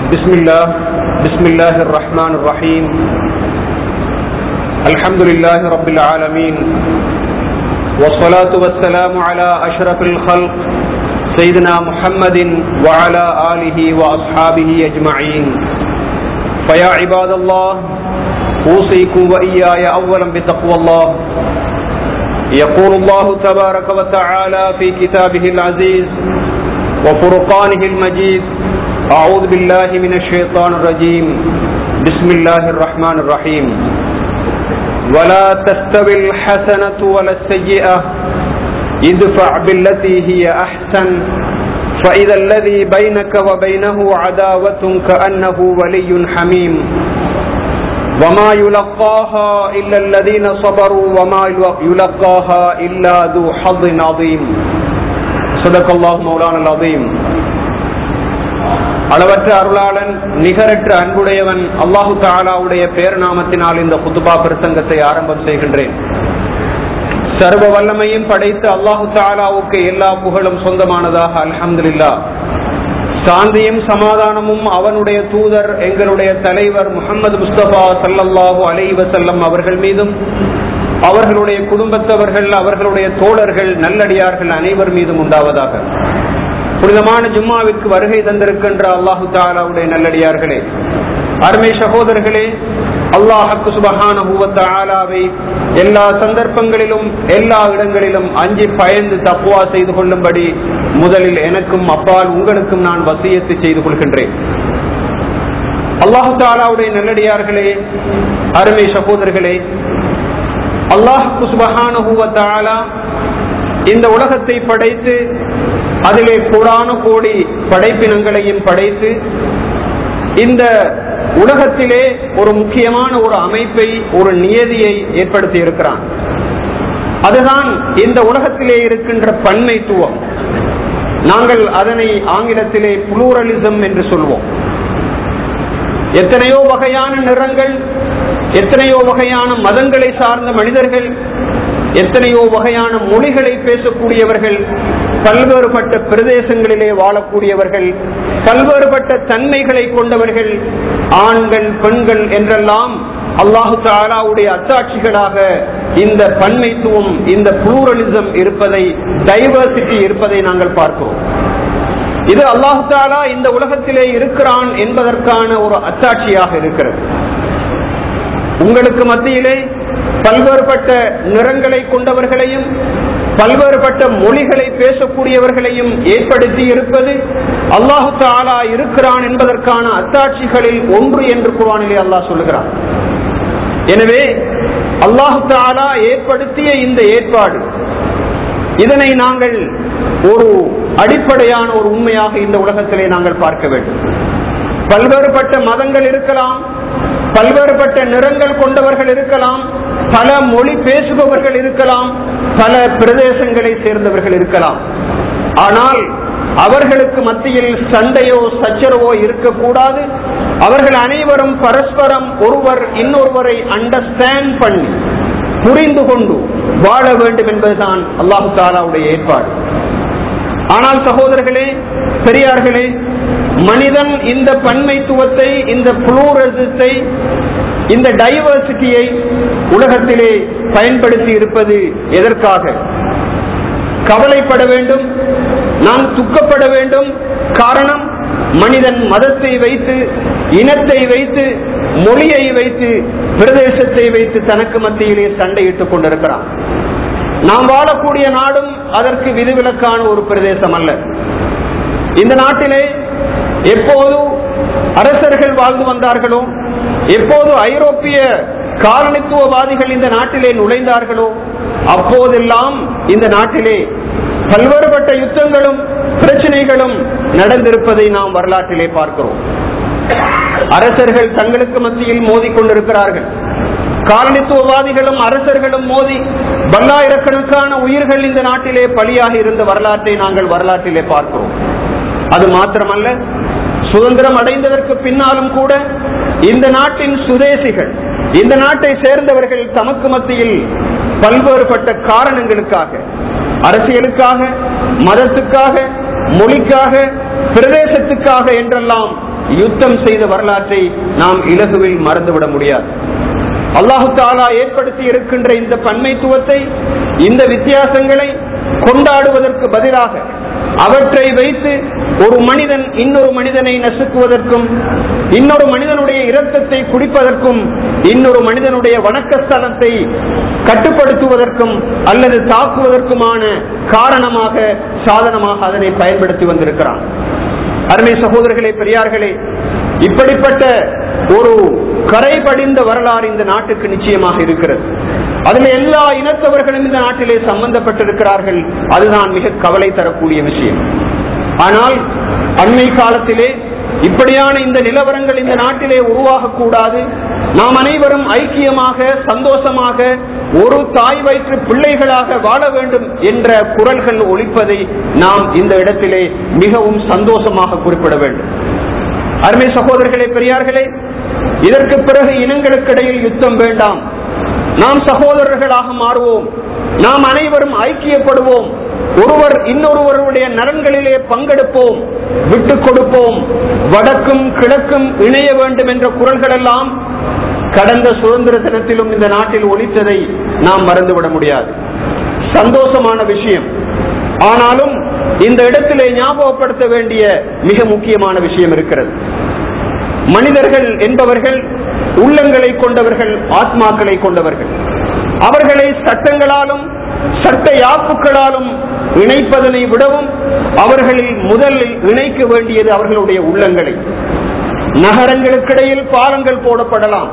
بسم الله بسم الله الرحمن الرحيم الحمد لله رب العالمين والصلاة والسلام على أشرف الخلق سيدنا محمد وعلى آله وأصحابه أجمعين فيا عباد الله أوصيكم وإياي أولا بتقوى الله يقول الله تبارك وتعالى في كتابه العزيز وفرقانه المجيد أعوذ بالله من الشيطان الرجيم بسم الله الرحمن الرحيم ولا تستوي الحسنة ولا السيئة ادفع بالتي هي أحسن فإذا الذي بينك وبينه عداوة كأنه ولي حميم وما يلقاها إلا الذين صبروا وما يلقاها إلا ذو حظ عظيم صدق الله مولانا العظيم அளவற்ற அருளாளன் நிகரற்ற அன்புடையவன் அல்லாஹு தாலாவுடைய பேர் நாமத்தினால் இந்த குத்துபா பிரசங்கத்தை ஆரம்பம் செய்கின்றேன் சர்வ வல்லமையும் படைத்து அல்லாஹு தாலாவுக்கு எல்லா புகழும் சொந்தமானதாக அல்ஹம்துலில்லா சாந்தியும் சமாதானமும் அவனுடைய தூதர் எங்களுடைய தலைவர் முகமது முஸ்தபா சல்லல்லாஹு அலை வசல்லம் அவர்கள் மீதும் அவர்களுடைய குடும்பத்தவர்கள் அவர்களுடைய தோழர்கள் நல்லடியார்கள் அனைவர் மீதும் உண்டாவதாக புனிதமான ஜும்மாவிற்கு வருகை தந்திருக்கின்ற அல்லாஹு தாலாவுடைய நல்லடியார்களே அருமை சகோதரர்களே அல்லாஹக்கு சுபகான ஆலாவை எல்லா சந்தர்ப்பங்களிலும் எல்லா இடங்களிலும் அஞ்சி பயந்து தப்புவா செய்து கொள்ளும்படி முதலில் எனக்கும் அப்பால் உங்களுக்கும் நான் வசியத்து செய்து கொள்கின்றேன் அல்லாஹு தாலாவுடைய நல்லடியார்களே அருமை சகோதரர்களே அல்லாஹுக்கு சுபகான இந்த உலகத்தை படைத்து அதிலே கோடான கோடி படைப்பினங்களையும் படைத்து இந்த உலகத்திலே ஒரு முக்கியமான ஒரு அமைப்பை ஒரு நியதியை ஏற்படுத்தி இருக்கிறான் அதுதான் இந்த உலகத்திலே இருக்கின்ற பன்மைத்துவம் நாங்கள் அதனை ஆங்கிலத்திலே புளூரலிசம் என்று சொல்வோம் எத்தனையோ வகையான நிறங்கள் எத்தனையோ வகையான மதங்களை சார்ந்த மனிதர்கள் எத்தனையோ வகையான மொழிகளை பேசக்கூடியவர்கள் பல்வேறுபட்ட பிரதேசங்களிலே வாழக்கூடியவர்கள் பல்வேறுபட்ட தன்மைகளை கொண்டவர்கள் ஆண்கள் பெண்கள் என்றெல்லாம் அல்லாஹு தாலாவுடைய அத்தாட்சிகளாக இந்த பன்மைத்துவம் இந்த புளூரலிசம் இருப்பதை டைவர்சிட்டி இருப்பதை நாங்கள் பார்க்கிறோம் இது அல்லாஹு தாலா இந்த உலகத்திலே இருக்கிறான் என்பதற்கான ஒரு அத்தாட்சியாக இருக்கிறது உங்களுக்கு மத்தியிலே பல்வேறுபட்ட நிறங்களை கொண்டவர்களையும் பல்வேறுபட்ட மொழிகளை பேசக்கூடியவர்களையும் ஏற்படுத்தி இருப்பது அல்லாஹு தாலா இருக்கிறான் என்பதற்கான அத்தாட்சிகளில் ஒன்று என்று குரானிலே அல்லாஹ் சொல்லுகிறான் எனவே அல்லாஹு தாலா ஏற்படுத்திய இந்த ஏற்பாடு இதனை நாங்கள் ஒரு அடிப்படையான ஒரு உண்மையாக இந்த உலகத்திலே நாங்கள் பார்க்க வேண்டும் பல்வேறுபட்ட மதங்கள் இருக்கலாம் பல்வேறுபட்ட நிறங்கள் கொண்டவர்கள் இருக்கலாம் பல மொழி பேசுபவர்கள் இருக்கலாம் பல பிரதேசங்களை சேர்ந்தவர்கள் இருக்கலாம் ஆனால் அவர்களுக்கு மத்தியில் சண்டையோ சச்சரவோ இருக்கக்கூடாது அவர்கள் அனைவரும் பரஸ்பரம் ஒருவர் இன்னொருவரை அண்டர்ஸ்டாண்ட் பண்ணி புரிந்து கொண்டு வாழ வேண்டும் என்பதுதான் அல்லாஹு தாலாவுடைய ஏற்பாடு ஆனால் சகோதரர்களே பெரியார்களே மனிதன் இந்த பன்மைத்துவத்தை இந்த புளூரசத்தை இந்த டைவர்சிட்டியை உலகத்திலே பயன்படுத்தி இருப்பது எதற்காக கவலைப்பட வேண்டும் நாம் துக்கப்பட வேண்டும் காரணம் மனிதன் மதத்தை வைத்து இனத்தை வைத்து மொழியை வைத்து பிரதேசத்தை வைத்து தனக்கு மத்தியிலே சண்டையிட்டுக் கொண்டிருக்கிறான் நாம் வாழக்கூடிய நாடும் அதற்கு விதிவிலக்கான ஒரு பிரதேசம் அல்ல இந்த நாட்டிலே எப்போது அரசர்கள் வாழ்ந்து வந்தார்களோ எப்போது ஐரோப்பிய காலனித்துவவாதிகள் இந்த நாட்டிலே நுழைந்தார்களோ அப்போதெல்லாம் இந்த நாட்டிலே பல்வேறுபட்ட யுத்தங்களும் பிரச்சனைகளும் நடந்திருப்பதை நாம் வரலாற்றிலே பார்க்கிறோம் அரசர்கள் தங்களுக்கு மத்தியில் மோதிக்கொண்டிருக்கிறார்கள் காலனித்துவவாதிகளும் அரசர்களும் மோதி பல்லாயிரக்கணக்கான உயிர்கள் இந்த நாட்டிலே பலியாக இருந்த வரலாற்றை நாங்கள் வரலாற்றிலே பார்க்கிறோம் அது மாத்திரமல்ல சுதந்திரம் அடைந்ததற்கு பின்னாலும் கூட இந்த நாட்டின் சுதேசிகள் இந்த நாட்டை சேர்ந்தவர்கள் தமக்கு மத்தியில் பல்வேறுபட்ட காரணங்களுக்காக அரசியலுக்காக மதத்துக்காக மொழிக்காக பிரதேசத்துக்காக என்றெல்லாம் யுத்தம் செய்த வரலாற்றை நாம் இலகுவில் மறந்துவிட முடியாது அல்லாஹு தாலா ஏற்படுத்தி இருக்கின்ற இந்த பன்மைத்துவத்தை இந்த வித்தியாசங்களை கொண்டாடுவதற்கு பதிலாக அவற்றை வைத்து ஒரு மனிதன் இன்னொரு மனிதனை நசுக்குவதற்கும் இன்னொரு மனிதனுடைய இரத்தத்தை குடிப்பதற்கும் இன்னொரு மனிதனுடைய வணக்கஸ்தலத்தை கட்டுப்படுத்துவதற்கும் அல்லது தாக்குவதற்குமான காரணமாக சாதனமாக அதனை பயன்படுத்தி வந்திருக்கிறான் அருமை சகோதரர்களே பெரியார்களே இப்படிப்பட்ட ஒரு கரை படிந்த வரலாறு இந்த நாட்டுக்கு நிச்சயமாக இருக்கிறது அதுல எல்லா இனத்தவர்களும் இந்த நாட்டிலே சம்பந்தப்பட்டிருக்கிறார்கள் அதுதான் மிக கவலை தரக்கூடிய விஷயம் ஆனால் அண்மை காலத்திலே இப்படியான இந்த நிலவரங்கள் இந்த நாட்டிலே உருவாகக்கூடாது நாம் அனைவரும் ஐக்கியமாக சந்தோஷமாக ஒரு தாய் வயிற்று பிள்ளைகளாக வாழ வேண்டும் என்ற குரல்கள் ஒழிப்பதை நாம் இந்த இடத்திலே மிகவும் சந்தோஷமாக குறிப்பிட வேண்டும் அருமை சகோதரர்களே பெரியார்களே இதற்கு பிறகு இனங்களுக்கிடையில் யுத்தம் வேண்டாம் நாம் சகோதரர்களாக மாறுவோம் நாம் அனைவரும் ஐக்கியப்படுவோம் ஒருவர் இன்னொருவருடைய நலன்களிலே பங்கெடுப்போம் விட்டுக் கொடுப்போம் வடக்கும் கிழக்கும் இணைய வேண்டும் என்ற குரல்கள் எல்லாம் கடந்த சுதந்திர தினத்திலும் இந்த நாட்டில் ஒழித்ததை நாம் மறந்துவிட முடியாது சந்தோஷமான விஷயம் ஆனாலும் இந்த இடத்திலே ஞாபகப்படுத்த வேண்டிய மிக முக்கியமான விஷயம் இருக்கிறது மனிதர்கள் என்பவர்கள் உள்ளங்களை கொண்டவர்கள் ஆத்மாக்களை கொண்டவர்கள் அவர்களை சட்டங்களாலும் சட்ட யாப்புக்களாலும் இணைப்பதனை விடவும் அவர்களில் முதலில் இணைக்க வேண்டியது அவர்களுடைய உள்ளங்களை நகரங்களுக்கிடையில் பாலங்கள் போடப்படலாம்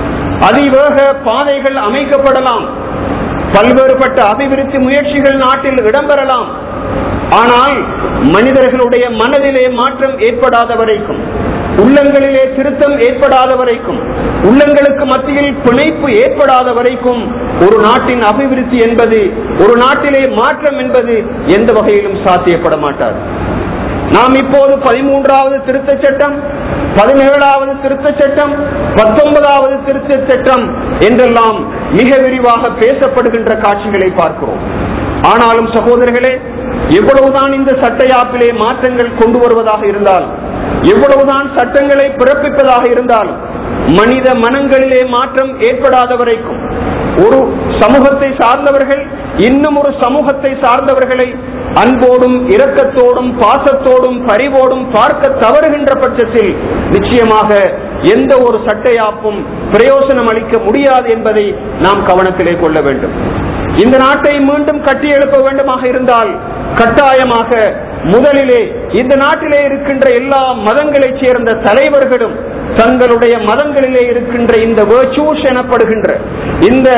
அதிவேக பாதைகள் அமைக்கப்படலாம் பல்வேறுபட்ட அபிவிருத்தி முயற்சிகள் நாட்டில் இடம்பெறலாம் ஆனால் மனிதர்களுடைய மனதிலே மாற்றம் ஏற்படாத வரைக்கும் உள்ளங்களிலே திருத்தம் ஏற்படாத வரைக்கும் உள்ளங்களுக்கு மத்தியில் பிணைப்பு ஏற்படாத வரைக்கும் ஒரு நாட்டின் அபிவிருத்தி என்பது ஒரு நாட்டிலே மாற்றம் என்பது எந்த வகையிலும் சாத்தியப்பட மாட்டாது நாம் இப்போது பதிமூன்றாவது திருத்த சட்டம் பதினேழாவது திருத்த சட்டம் பத்தொன்பதாவது திருத்த சட்டம் என்றெல்லாம் மிக விரிவாக பேசப்படுகின்ற காட்சிகளை பார்க்கிறோம் ஆனாலும் சகோதரர்களே எவ்வளவுதான் இந்த சட்டையாப்பிலே மாற்றங்கள் கொண்டு வருவதாக இருந்தால் எவ்வளவுதான் சட்டங்களை பிறப்பிப்பதாக இருந்தால் மனித மனங்களிலே மாற்றம் ஏற்படாத வரைக்கும் ஒரு சமூகத்தை சார்ந்தவர்கள் இன்னும் ஒரு சமூகத்தை சார்ந்தவர்களை அன்போடும் இரக்கத்தோடும் பாசத்தோடும் பரிவோடும் பார்க்க தவறுகின்ற பட்சத்தில் நிச்சயமாக எந்த ஒரு சட்டையாப்பும் பிரயோசனம் அளிக்க முடியாது என்பதை நாம் கவனத்திலே கொள்ள வேண்டும் இந்த நாட்டை மீண்டும் கட்டியெழுப்ப வேண்டுமாக இருந்தால் கட்டாயமாக முதலிலே இந்த நாட்டிலே இருக்கின்ற எல்லா மதங்களைச் சேர்ந்த தலைவர்களும் தங்களுடைய மதங்களிலே இருக்கின்ற இந்த வேர்ச்சூஸ் எனப்படுகின்ற இந்த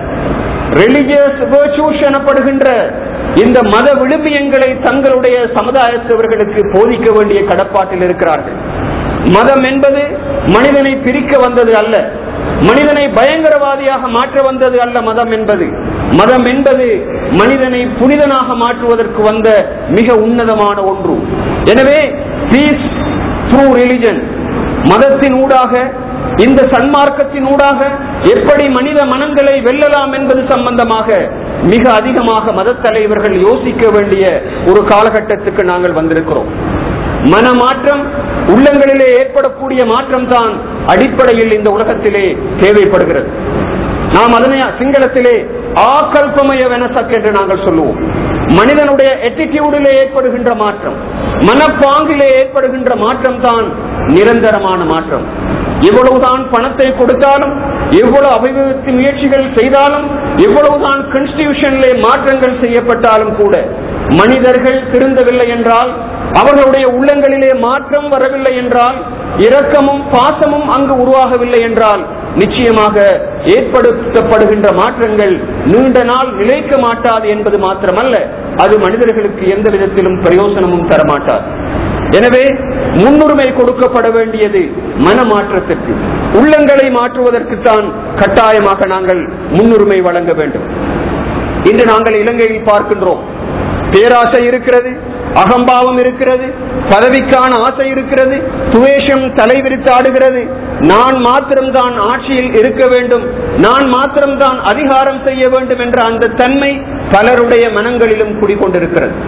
ரிலிஜியஸ் வேர்ச்சூஸ் எனப்படுகின்ற இந்த மத விழுமியங்களை தங்களுடைய சமுதாயத்தவர்களுக்கு போதிக்க வேண்டிய கடப்பாட்டில் இருக்கிறார்கள் மதம் என்பது மனிதனை பிரிக்க வந்தது அல்ல மனிதனை பயங்கரவாதியாக மாற்ற வந்தது அல்ல மதம் என்பது மதம் என்பது மனிதனை புனிதனாக மாற்றுவதற்கு வந்த மிக உன்னதமான ஒன்று எனவே பீஸ் த்ரூ ரிலிஜன் மதத்தின் ஊடாக இந்த சன்மார்க்கத்தின் ஊடாக எப்படி மனித மனங்களை வெல்லலாம் என்பது சம்பந்தமாக மிக அதிகமாக மத தலைவர்கள் யோசிக்க வேண்டிய ஒரு காலகட்டத்துக்கு நாங்கள் வந்திருக்கிறோம் மனமாற்றம் உள்ளங்களிலே ஏற்படக்கூடிய மாற்றம் தான் அடிப்படையில் இந்த உலகத்திலே தேவைப்படுகிறது நாம் அதனை சிங்களத்திலே ஆக்கல்பமய வெனசக் என்று நாங்கள் சொல்லுவோம் மனிதனுடைய எட்டிடியூடிலே ஏற்படுகின்ற மாற்றம் மனப்பாங்கிலே ஏற்படுகின்ற மாற்றம் தான் நிரந்தரமான மாற்றம் எவ்வளவுதான் பணத்தை கொடுத்தாலும் எவ்வளவு அபிவிருத்தி முயற்சிகள் செய்தாலும் எவ்வளவுதான் கான்ஸ்டிடியூஷனிலே மாற்றங்கள் செய்யப்பட்டாலும் கூட மனிதர்கள் திருந்தவில்லை என்றால் அவர்களுடைய உள்ளங்களிலே மாற்றம் வரவில்லை என்றால் இரக்கமும் பாசமும் அங்கு உருவாகவில்லை என்றால் நிச்சயமாக ஏற்படுத்தப்படுகின்ற மாற்றங்கள் நீண்ட நாள் நிலைக்க மாட்டாது என்பது மாத்திரமல்ல அது மனிதர்களுக்கு எந்த விதத்திலும் பிரயோசனமும் தரமாட்டாது எனவே முன்னுரிமை கொடுக்கப்பட வேண்டியது மனமாற்றத்திற்கு உள்ளங்களை மாற்றுவதற்குத்தான் கட்டாயமாக நாங்கள் முன்னுரிமை வழங்க வேண்டும் இன்று நாங்கள் இலங்கையில் பார்க்கின்றோம் பேராசை இருக்கிறது அகம்பாவம் இருக்கிறது பதவிக்கான ஆசை இருக்கிறது துவேஷம் தலைவிரித்து ஆடுகிறது நான் மாத்திரம்தான் ஆட்சியில் இருக்க வேண்டும் நான் மாத்திரம்தான் அதிகாரம் செய்ய வேண்டும் என்ற அந்த தன்மை பலருடைய மனங்களிலும் குடிகொண்டிருக்கிறது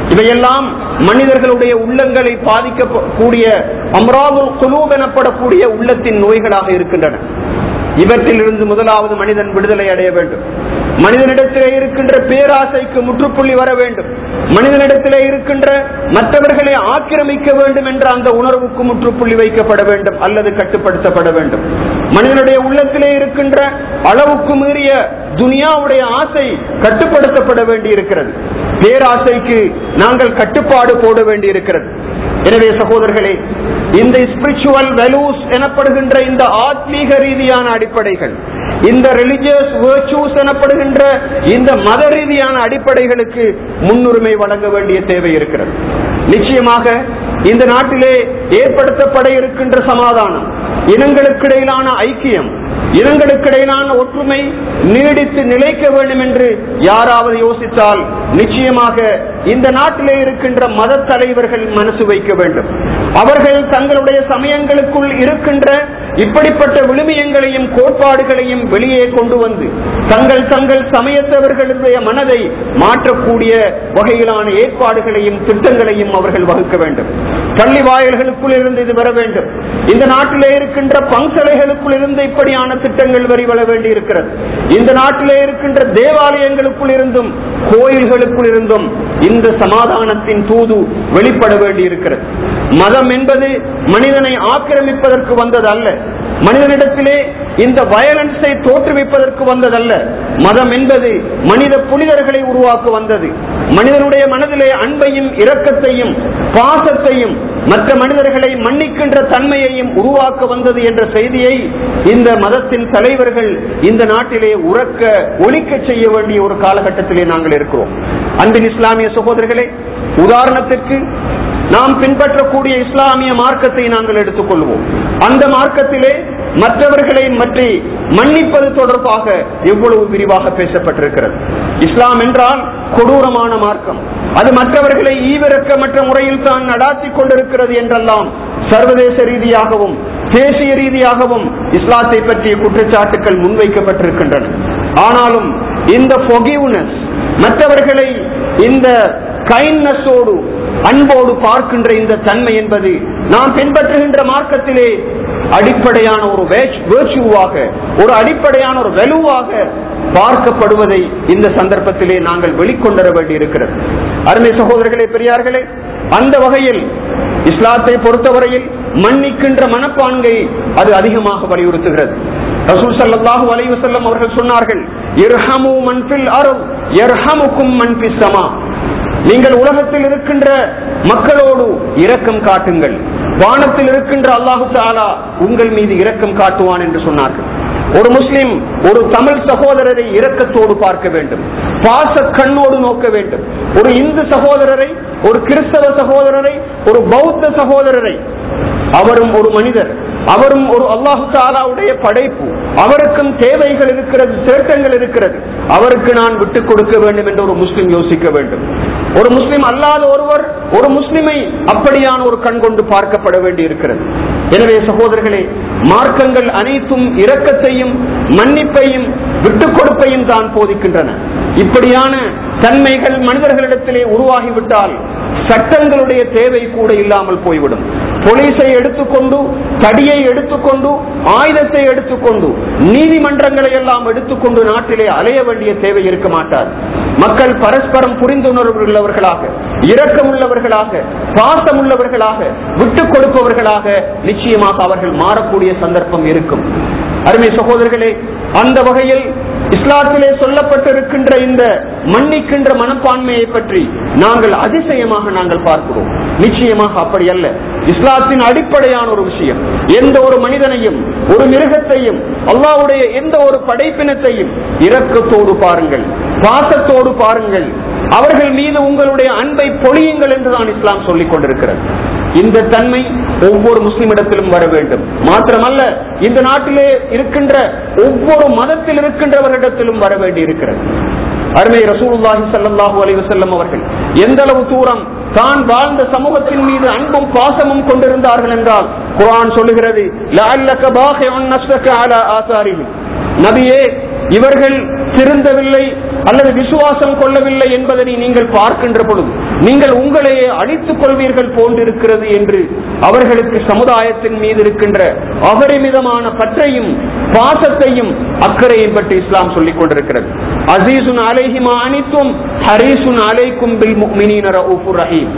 இவையெல்லாம் மனிதர்களுடைய உள்ளங்களை பாதிக்கக்கூடிய அம்ராவுல் குலூப் எனப்படக்கூடிய உள்ளத்தின் நோய்களாக இருக்கின்றன இவற்றிலிருந்து முதலாவது மனிதன் விடுதலை அடைய வேண்டும் மனிதனிடத்திலே இருக்கின்ற பேராசைக்கு முற்றுப்புள்ளி வர வேண்டும் மனிதனிடத்திலே இருக்கின்ற மற்றவர்களை ஆக்கிரமிக்க வேண்டும் என்ற அந்த உணர்வுக்கு முற்றுப்புள்ளி வைக்கப்பட வேண்டும் அல்லது கட்டுப்படுத்தப்பட வேண்டும் மனிதனுடைய உள்ளத்திலே இருக்கின்ற அளவுக்கு மீறிய துனியாவுடைய ஆசை கட்டுப்படுத்தப்பட வேண்டி இருக்கிறது பேராசைக்கு நாங்கள் கட்டுப்பாடு போட வேண்டி இருக்கிறது எனவே சகோதரர்களே இந்த ஸ்பிரிச்சுவல் வெலூஸ் எனப்படுகின்ற இந்த ஆத்மீக ரீதியான அடிப்படைகள் இந்த ரிலிஜியஸ் வேர்ச்சூஸ் எனப்படுகின்ற இந்த மத ரீதியான அடிப்படைகளுக்கு முன்னுரிமை வழங்க வேண்டிய தேவை இருக்கிறது நிச்சயமாக இந்த நாட்டிலே ஏற்படுத்தப்பட இருக்கின்ற சமாதானம் இனங்களுக்கிடையிலான ஐக்கியம் இனங்களுக்கிடையிலான ஒற்றுமை நீடித்து நிலைக்க வேண்டும் என்று யாராவது யோசித்தால் நிச்சயமாக இந்த நாட்டிலே இருக்கின்ற மத தலைவர்கள் மனசு வைக்க வேண்டும் அவர்கள் தங்களுடைய சமயங்களுக்குள் இருக்கின்ற இப்படிப்பட்ட விழுமியங்களையும் கோட்பாடுகளையும் வெளியே கொண்டு வந்து தங்கள் தங்கள் சமயத்தவர்களுடைய மனதை மாற்றக்கூடிய வகையிலான ஏற்பாடுகளையும் திட்டங்களையும் அவர்கள் வகுக்க வேண்டும் பள்ளி வாயில்களுக்குள் இருந்து இது வர வேண்டும் இந்த நாட்டிலே இருக்கின்ற பங்கலைகளுக்குள் இருந்து இப்படியான திட்டங்கள் வரிவர வேண்டி இருக்கிறது இந்த நாட்டிலே இருக்கின்ற தேவாலயங்களுக்குள் இருந்தும் கோயில்களுக்குள் இருந்தும் இந்த சமாதானத்தின் தூது வெளிப்பட வேண்டி இருக்கிறது மதம் என்பது மனிதனை ஆக்கிரமிப்பதற்கு வந்தது அல்ல மனிதனிடத்திலே இந்த வயலன்ஸை தோற்றுவிப்பதற்கு வந்ததல்ல மதம் என்பது மனித புனிதர்களை உருவாக்க வந்தது மனிதனுடைய மனதிலே அன்பையும் இரக்கத்தையும் பாசத்தையும் மற்ற மனிதர்களை மன்னிக்கின்ற தன்மையையும் உருவாக்க வந்தது என்ற செய்தியை இந்த மதத்தின் தலைவர்கள் இந்த நாட்டிலே உறக்க ஒழிக்க செய்ய வேண்டிய ஒரு காலகட்டத்திலே நாங்கள் இருக்கிறோம் அன்பின் இஸ்லாமிய சகோதரர்களே உதாரணத்திற்கு நாம் பின்பற்றக்கூடிய இஸ்லாமிய மார்க்கத்தை நாங்கள் எடுத்துக்கொள்வோம் அந்த மார்க்கத்திலே மற்றவர்களை பற்றி மன்னிப்பது தொடர்பாக எவ்வளவு விரிவாக பேசப்பட்டிருக்கிறது இஸ்லாம் என்றால் கொடூரமான மார்க்கம் அது மற்றவர்களை ஈவிரக்கமற்ற முறையில் தான் நடாத்தி கொண்டிருக்கிறது என்றெல்லாம் சர்வதேச ரீதியாகவும் தேசிய ரீதியாகவும் இஸ்லாத்தை பற்றிய குற்றச்சாட்டுகள் முன்வைக்கப்பட்டிருக்கின்றன ஆனாலும் இந்த forgiveness மற்றவர்களை இந்த கைண்ட்னஸோடு அன்போடு பார்க்கின்ற இந்த தன்மை என்பது நாம் பின்பற்றுகின்ற மார்க்கத்திலே அடிப்படையான ஒரு வேர்ச்சுவாக ஒரு அடிப்படையான ஒரு வெலுவாக பார்க்கப்படுவதை இந்த சந்தர்ப்பத்திலே நாங்கள் வெளிக்கொண்டர வேண்டி இருக்கிறது அருமை சகோதரர்களே பெரியார்களே அந்த வகையில் இஸ்லாத்தை பொறுத்தவரையில் மன்னிக்கின்ற மனப்பான்கை அது அதிகமாக வலியுறுத்துகிறது ரசூல் ஸல்லல்லாஹு அலைஹி வஸல்லம் அவர்கள் சொன்னார்கள் இர்ஹமு மன் ஃபில் அர்த் யர்ஹமுக்கும் மன் ஃபிஸ் ஸமா நீங்கள் உலகத்தில் இருக்கின்ற மக்களோடு இரக்கம் காட்டுங்கள் வானத்தில் இருக்கின்ற அல்லாஹு தாலா உங்கள் மீது இரக்கம் காட்டுவான் என்று சொன்னார்கள் ஒரு முஸ்லிம் ஒரு தமிழ் சகோதரரை இரக்கத்தோடு பார்க்க வேண்டும் பாச கண்ணோடு நோக்க வேண்டும் ஒரு இந்து சகோதரரை ஒரு கிறிஸ்தவ சகோதரரை ஒரு பௌத்த சகோதரரை அவரும் ஒரு மனிதர் அவரும் ஒரு அல்லாஹு தாலாவுடைய படைப்பு அவருக்கும் தேவைகள் இருக்கிறது சேட்டங்கள் இருக்கிறது அவருக்கு நான் விட்டுக் கொடுக்க வேண்டும் என்று ஒரு முஸ்லிம் யோசிக்க வேண்டும் ஒரு முஸ்லிம் அல்லாத ஒருவர் ஒரு முஸ்லிமை அப்படியான ஒரு கண் கொண்டு பார்க்கப்பட வேண்டி இருக்கிறது எனவே சகோதரர்களே மார்க்கங்கள் அனைத்தும் இரக்கத்தையும் மன்னிப்பையும் விட்டுக் கொடுப்பையும் தான் போதிக்கின்றன இப்படியான தன்மைகள் மனிதர்களிடத்திலே உருவாகிவிட்டால் சட்டங்களுடைய தேவை கூட இல்லாமல் போய்விடும் போலீஸை எடுத்துக்கொண்டு தடியை எடுத்துக்கொண்டு ஆயுதத்தை எடுத்துக்கொண்டு நீதிமன்றங்களை எல்லாம் எடுத்துக்கொண்டு நாட்டிலே அலைய வேண்டிய தேவை இருக்க மாட்டார் மக்கள் பரஸ்பரம் புரிந்துணர்வு உள்ளவர்களாக இரக்கம் உள்ளவர்களாக பாசம் உள்ளவர்களாக விட்டுக் கொடுப்பவர்களாக நிச்சயமாக அவர்கள் மாறக்கூடிய சந்தர்ப்பம் இருக்கும் அருமை சகோதரர்களே அந்த வகையில் இஸ்லாத்திலே சொல்லப்பட்டிருக்கின்ற இந்த மன்னிக்கின்ற மனப்பான்மையை பற்றி நாங்கள் அதிசயமாக நாங்கள் பார்க்கிறோம் நிச்சயமாக அப்படி அல்ல இஸ்லாத்தின் அடிப்படையான ஒரு விஷயம் எந்த ஒரு மனிதனையும் ஒரு மிருகத்தையும் அல்லாவுடைய எந்த ஒரு படைப்பினத்தையும் இரக்கத்தோடு பாருங்கள் பாசத்தோடு பாருங்கள் அவர்கள் மீது உங்களுடைய அன்பை பொழியுங்கள் என்றுதான் இஸ்லாம் சொல்லிக் கொண்டிருக்கிறது இந்த தன்மை ஒவ்வொரு முஸ்லிமிடத்திலும் வர வேண்டும் மாத்திரமல்ல இந்த நாட்டிலே இருக்கின்ற ஒவ்வொரு மதத்தில் இருக்கின்றவர்களிடத்திலும் வர வேண்டி இருக்கிறது அருமை ரசூலுல்லாஹி ஸல்லல்லாஹு அலைஹி வஸல்லம் அவர்கள் எந்த அளவு தூரம் தான் வாழ்ந்த சமூகத்தின் மீது அன்பும் பாசமும் கொண்டிருந்தார்கள் என்றால் குர்ஆன் சொல்லுகிறது லஅல்லக பாகிஉன் நஃப்ஸக அலா ஆசாரிஹிம் நபியே இவர்கள் திருந்தவில்லை அல்லது விசுவாசம் கொள்ளவில்லை என்பதனை நீங்கள் பார்க்கின்ற பொழுது நீங்கள் உங்களையே அழித்துக் கொள்வீர்கள் போன்றிருக்கிறது என்று அவர்களுக்கு சமுதாயத்தின் மீது இருக்கின்ற அபரிமிதமான பற்றையும் பாசத்தையும் அக்கறையும் பற்றி இஸ்லாம் சொல்லிக் கொண்டிருக்கிறது அசீசுன் அலைஹிமா அனித்தும் ஹரீசுன் அலைக்கும் பில் முக்மினீன ரഊഫுர் ரஹீம்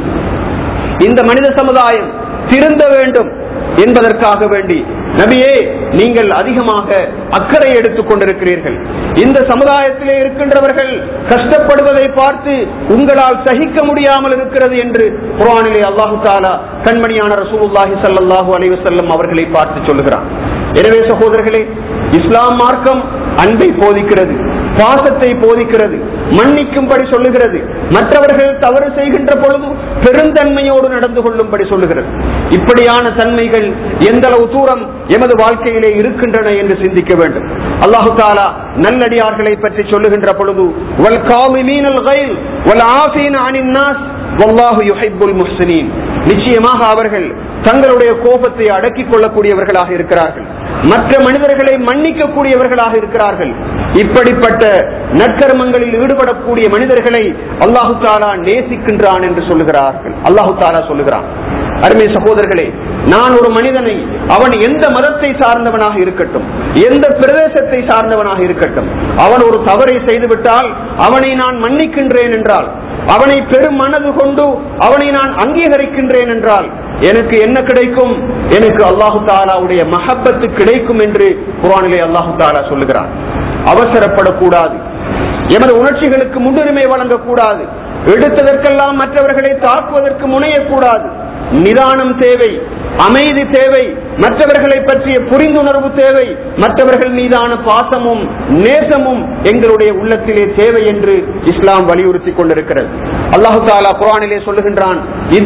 இந்த மனித சமுதாயம் திருந்த வேண்டும் என்பதற்காக வேண்டி நபியே நீங்கள் அதிகமாக அக்கறை எடுத்துக் கொண்டிருக்கிறீர்கள் இந்த சமுதாயத்திலே இருக்கின்றவர்கள் கஷ்டப்படுவதை பார்த்து உங்களால் சகிக்க முடியாமல் இருக்கிறது என்று குரானிலே அல்லாஹு தாலா கண்மணியான ரசூலுல்லாஹி ஸல்லல்லாஹு அலைஹி வஸல்லம் அவர்களை பார்த்து சொல்லுகிறான் எனவே சகோதரர்களே இஸ்லாம் மார்க்கம் அன்பை போதிக்கிறது பாசத்தை போதிக்கிறது மன்னிக்கும்படி சொல்லுகிறது மற்றவர்கள் தவறு செய்கின்ற பொழுது பெருந்தன்மையோடு நடந்து கொள்ளும்படி சொல்லுகிறது இப்படியான தன்மைகள் எந்த அளவு தூரம் எமது வாழ்க்கையிலே இருக்கின்றன என்று சிந்திக்க வேண்டும் அல்லாஹு தாலா நல்லடியார்களை பற்றி சொல்லுகின்ற பொழுது வல் காமிமீனல் கைல் வல் ஆஃபீன அனின் நாஸ் வல்லாஹு யுஹிப்புல் முஹ்சினீன் நிச்சயமாக அவர்கள் தங்களுடைய கோபத்தை அடக்கிக் கொள்ளக்கூடியவர்களாக இருக்கிறார்கள் மற்ற மனிதர்களை மன்னிக்க கூடியவர்களாக இருக்கிறார்கள் இப்படிப்பட்ட நற்கர்மங்களில் ஈடுபடக்கூடிய மனிதர்களை அல்லாஹு தாலா நேசிக்கின்றான் என்று சொல்லுகிறார்கள் அல்லாஹு தாலா சொல்லுகிறான் அருமை சகோதரர்களே நான் ஒரு மனிதனை அவன் எந்த மதத்தை சார்ந்தவனாக இருக்கட்டும் எந்த பிரதேசத்தை சார்ந்தவனாக இருக்கட்டும் அவன் ஒரு தவறை செய்துவிட்டால் அவனை நான் மன்னிக்கின்றேன் என்றால் அவனை பெரும் மனது கொண்டு அவனை நான் அங்கீகரிக்கின்றேன் என்றால் எனக்கு என்ன கிடைக்கும் எனக்கு அல்லாஹு தாலாவுடைய மஹப்பத்து கிடைக்கும் என்று குரானிலே அல்லாஹு தாலா சொல்லுகிறான் அவசரப்படக்கூடாது எமது உணர்ச்சிகளுக்கு முன்னுரிமை வழங்கக்கூடாது எடுத்ததற்கெல்லாம் மற்றவர்களை தாக்குவதற்கு முனையக்கூடாது நிதானம் தேவை அமைதி தேவை மற்றவர்களை பற்றிய புரிந்துணர்வு தேவை மற்றவர்கள் மீதான பாசமும் நேசமும் எங்களுடைய உள்ளத்திலே தேவை என்று இஸ்லாம் வலியுறுத்தி கொண்டிருக்கிறது அல்லாஹு தாலா குரானிலே சொல்லுகின்றான்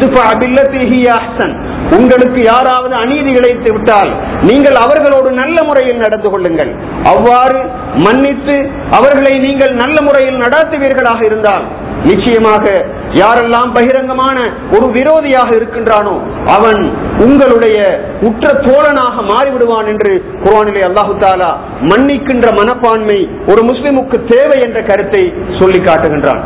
உங்களுக்கு யாராவது அநீதி இழைத்து விட்டால் நீங்கள் அவர்களோடு நல்ல முறையில் நடந்து கொள்ளுங்கள் அவ்வாறு மன்னித்து அவர்களை நீங்கள் நல்ல முறையில் நடத்துவீர்களாக இருந்தால் நிச்சயமாக யாரெல்லாம் பகிரங்கமான ஒரு விரோதியாக இருக்கின்றானோ அவன் உங்களுடைய உற்ற தோழனாக மாறிவிடுவான் என்று குரானிலே அல்லாஹு தாலா மன்னிக்கின்ற மனப்பான்மை ஒரு முஸ்லிமுக்கு தேவை என்ற கருத்தை சொல்லி காட்டுகின்றான்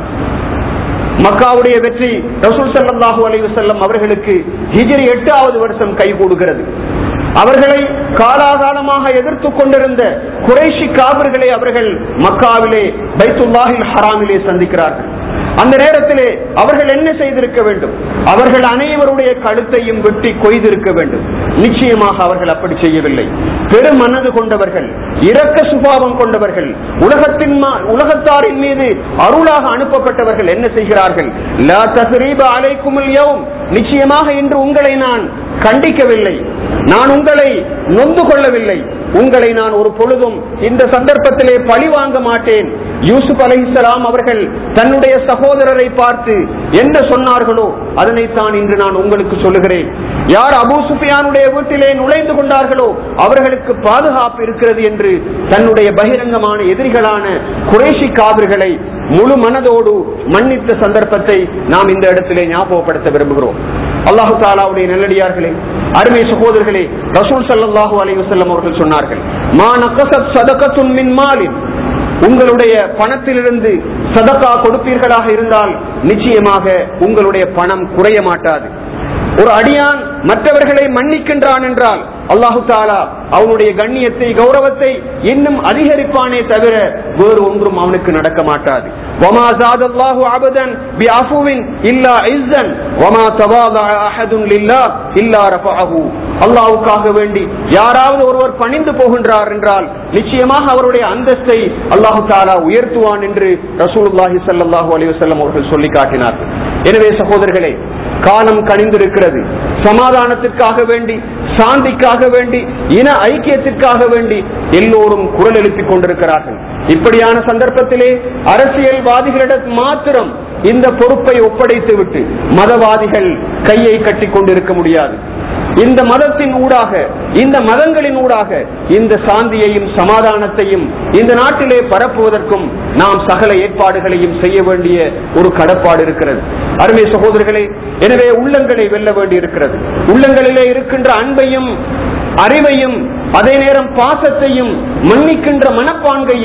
மக்காவுடைய வெற்றி ரசூல் சல்லாஹூ அலைவு செல்லம் அவர்களுக்கு ஹிஜரி எட்டாவது வருஷம் கைகூடுகிறது அவர்களை காலாகாலமாக எதிர்த்து கொண்டிருந்த குறைஷி காவிர்களை அவர்கள் மக்காவிலே பைத்துல்லாஹில் ஹராமிலே சந்திக்கிறார்கள் அந்த நேரத்திலே அவர்கள் என்ன செய்திருக்க வேண்டும் அவர்கள் அனைவருடைய கழுத்தையும் வெட்டி கொய்திருக்க வேண்டும் நிச்சயமாக அவர்கள் அப்படி செய்யவில்லை பெரும் மனது கொண்டவர்கள் இரக்க சுபாவம் கொண்டவர்கள் உலகத்தின் உலகத்தாரின் மீது அருளாக அனுப்பப்பட்டவர்கள் என்ன செய்கிறார்கள் லா தஸ்ரீப அலைக்குமுல் யௌம் நிச்சயமாக இன்று உங்களை நான் கண்டிக்கவில்லை நான் உங்களை நொந்து கொள்ளவில்லை உங்களை நான் ஒரு பொழுதும் இந்த சந்தர்ப்பத்திலே பழி வாங்க மாட்டேன் யூசுப் அலைஹிஸ்ஸலாம் அவர்கள் தன்னுடைய சகோதரரை பார்த்து என்ன சொன்னார்களோ அதனைத்தான் இன்று நான் உங்களுக்கு சொல்லுகிறேன் யார் அபூ சுஃபியானுடைய வீட்டிலே நுழைந்து கொண்டார்களோ அவர்களுக்கு பாதுகாப்பு இருக்கிறது என்று தன்னுடைய பகிரங்கமான எதிரிகளான குறைஷி காவிர்களை முழு மனதோடு மன்னித்த சந்தர்ப்பத்தை நாம் இந்த இடத்திலே ஞாபகப்படுத்த விரும்புகிறோம் அல்லாஹு தாலாவுடைய நல்லடியார்களே அருமை சகோதரர்களே ரசூல் சல்லாஹூ அலைவசல்லம் அவர்கள் சொன்னார்கள் மா நகசத் சதகத்துன் மின் மாலின் உங்களுடைய பணத்திலிருந்து சதக்கா கொடுப்பீர்களாக இருந்தால் நிச்சயமாக உங்களுடைய பணம் குறைய மாட்டாது ஒரு அடியான் மற்றவர்களை மன்னிக்கின்றான் என்றால் அல்லாஹு தாலா அவனுடைய கண்ணியத்தை கௌரவத்தை இன்னும் அதிகரிப்பானே தவிர வேறு ஒன்றும் அவனுக்கு நடக்க மாட்டாது وما زاد الله عبدا بعفو الا عزا وما تواضع احد لله الا رفعه அல்லாவுக்காக வேண்டி யாராவது ஒருவர் பணிந்து போகின்றார் என்றால் நிச்சயமாக அவருடைய அந்தஸ்தை அல்லாஹு தாலா உயர்த்துவான் என்று ரசூலுல்லாஹி ஸல்லல்லாஹு அலைஹி வஸல்லம் அவர்கள் சொல்லி காட்டினார்கள் எனவே சகோதரர்களே காலம் கணிந்திருக்கிறது சமாதானத்திற்காக வேண்டி சாந்திக்காக வேண்டி இன ஐக்கியத்திற்காக வேண்டி எல்லோரும் குரல் எழுப்பிக் கொண்டிருக்கிறார்கள் இப்படியான சந்தர்ப்பத்திலே அரசியல்வாதிகளிடம் மாத்திரம் இந்த பொறுப்பை ஒப்படைத்து விட்டு மதவாதிகள் கையை கட்டி கொண்டிருக்க முடியாது இந்த மதத்தின் ஊடாக இந்த மதங்களின் ஊடாக இந்த சாந்தியையும் சமாதானத்தையும் இந்த நாட்டிலே பரப்புவதற்கும் நாம் சகல ஏற்பாடுகளையும் செய்ய வேண்டிய ஒரு கடப்பாடு இருக்கிறது அருமை சகோதரர்களே எனவே உள்ளங்களை வெல்ல வேண்டி இருக்கிறது உள்ளங்களிலே இருக்கின்ற அன்பையும் அறிவையும் அதே நேரம் பாசத்தையும் மன்னிக்கின்ற மனப்பான்கையும்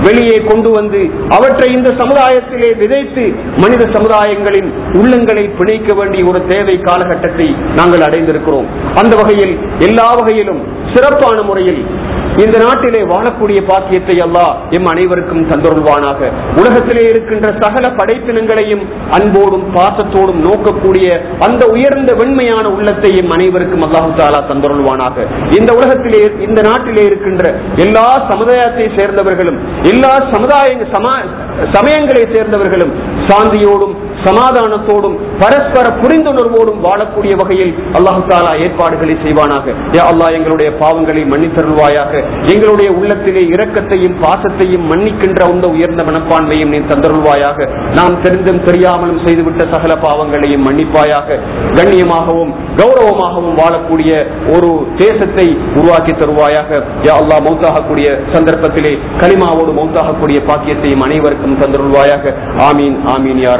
வெளியே கொண்டு வந்து அவற்றை இந்த சமுதாயத்திலே விதைத்து மனித சமுதாயங்களின் உள்ளங்களை பிணைக்க வேண்டிய ஒரு தேவை காலகட்டத்தை நாங்கள் அடைந்திருக்கிறோம் அந்த வகையில் எல்லா வகையிலும் சிறப்பான முறையில் இந்த நாட்டிலே வாழக்கூடிய பாக்கியத்தை அல்லாஹ் எம் அனைவருக்கும் தந்தருள்வானாக உலகத்திலே இருக்கின்ற சகல படைப்பினங்களையும் அன்போடும் பாசத்தோடும் நோக்கக்கூடிய அந்த உயர்ந்த வெண்மையான உள்ளத்தை எம் அனைவருக்கும் அல்லாஹு தாலா தந்தருள்வானாக இந்த உலகத்திலே இந்த நாட்டிலே இருக்கின்ற எல்லா சமுதாயத்தை சேர்ந்தவர்களும் எல்லா சமுதாய சமா சமயங்களை சேர்ந்தவர்களும் சாந்தியோடும் சமாதானத்தோடும் பரஸ்பர புரிந்துணர்வோடும் வாழக்கூடிய வகையில் அல்லாஹு தாலா ஏற்பாடுகளை செய்வானாக யா அல்லாஹ் எங்களுடைய பாவங்களை மன்னித்தருள்வாயாக எங்களுடைய உள்ளத்திலே இரக்கத்தையும் பாசத்தையும் மன்னிக்கின்ற அந்த உயர்ந்த மனப்பான்மையும் நீ தந்தருள்வாயாக நாம் தெரிந்தும் தெரியாமலும் செய்துவிட்ட சகல பாவங்களையும் மன்னிப்பாயாக கண்ணியமாகவும் கௌரவமாகவும் வாழக்கூடிய ஒரு தேசத்தை உருவாக்கி தருவாயாக யா அல்லாஹ் மௌத்தாகக்கூடிய சந்தர்ப்பத்திலே கலிமாவோடு மௌத்தாகக்கூடிய பாக்கியத்தையும் அனைவருக்கும் தந்தருள்வாயாக ஆமீன் ஆமீன் யார்